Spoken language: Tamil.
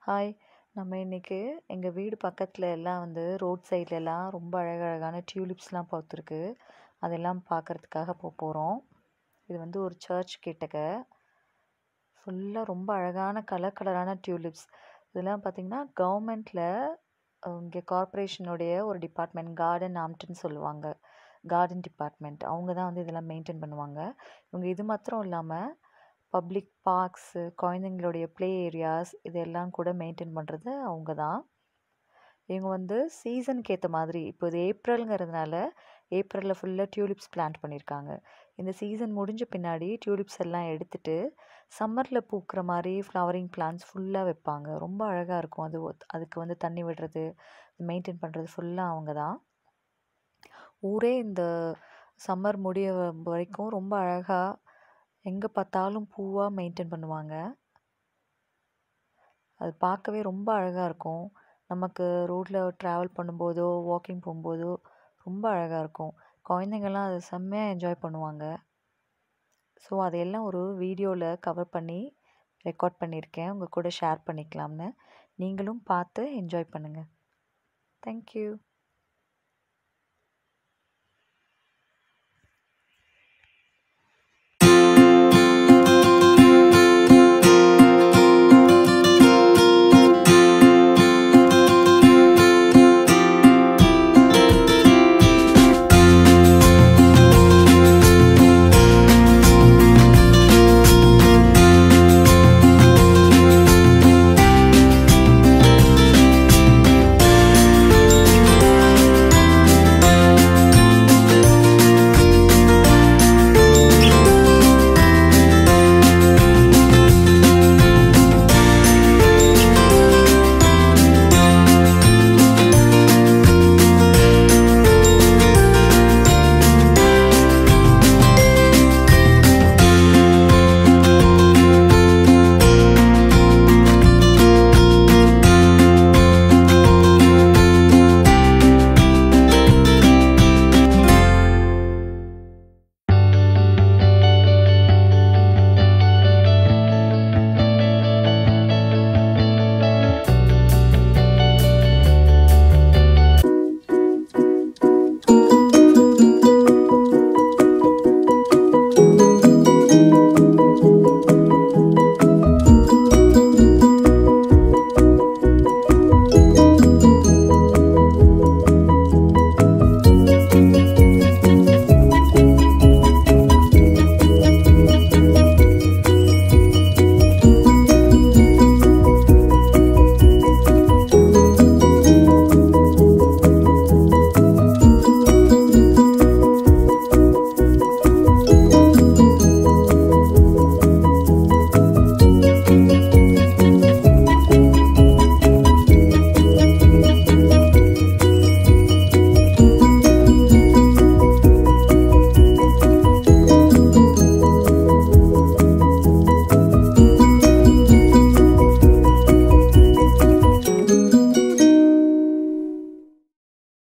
ஹாய் நம்ம இன்றைக்கி எங்கள் வீடு பக்கத்தில் எல்லாம் வந்து ரோட் சைட்லலாம் ரொம்ப அழகழகான டியூலிப்ஸ்லாம் பார்த்துருக்கு அதெல்லாம் பார்க்குறதுக்காக போக போகிறோம் இது வந்து ஒரு சர்ச் கிட்டக்க ஃபுல்லாக ரொம்ப அழகான கலர் கலரான டியூலிப்ஸ் இதெல்லாம் பார்த்திங்கன்னா கவர்மெண்ட்டில் இங்கே கார்ப்பரேஷனுடைய ஒரு டிபார்ட்மெண்ட் கார்டன் ஆம்ட்டுன்னு சொல்லுவாங்க கார்டன் டிபார்ட்மெண்ட் அவங்க தான் வந்து இதெல்லாம் மெயின்டைன் பண்ணுவாங்க இவங்க இது மாத்திரம் இல்லாமல் பப்ளிக் பார்க்ஸு குழந்தைங்களுடைய ப்ளே ஏரியாஸ் இதெல்லாம் கூட மெயின்டைன் பண்ணுறது அவங்க தான் இவங்க வந்து சீசனுக்கு ஏற்ற மாதிரி இப்போ இது ஏப்ரலுங்கிறதுனால ஏப்ரலில் ஃபுல்லாக டியூலிப்ஸ் பிளான்ட் பண்ணியிருக்காங்க இந்த சீசன் முடிஞ்ச பின்னாடி டியூலிப்ஸ் எல்லாம் எடுத்துட்டு சம்மரில் பூக்கிற மாதிரி ஃப்ளவரிங் பிளான்ஸ் ஃபுல்லாக வைப்பாங்க ரொம்ப அழகாக இருக்கும் அது அதுக்கு வந்து தண்ணி விடுறது மெயின்டைன் பண்ணுறது ஃபுல்லாக அவங்க தான் ஊரே இந்த சம்மர் முடிய வரைக்கும் ரொம்ப அழகாக எங்கே பார்த்தாலும் பூவாக மெயின்டைன் பண்ணுவாங்க அது பார்க்கவே ரொம்ப அழகாக இருக்கும் நமக்கு ரோட்டில் ட்ராவல் பண்ணும்போதோ வாக்கிங் போகும்போதோ ரொம்ப அழகாக இருக்கும் குழந்தைங்கள்லாம் அதை செம்மையாக என்ஜாய் பண்ணுவாங்க ஸோ அதையெல்லாம் ஒரு வீடியோவில் கவர் பண்ணி ரெக்கார்ட் பண்ணியிருக்கேன் உங்கள் கூட ஷேர் பண்ணிக்கலாம்னு நீங்களும் பார்த்து என்ஜாய் பண்ணுங்கள் தேங்க்யூ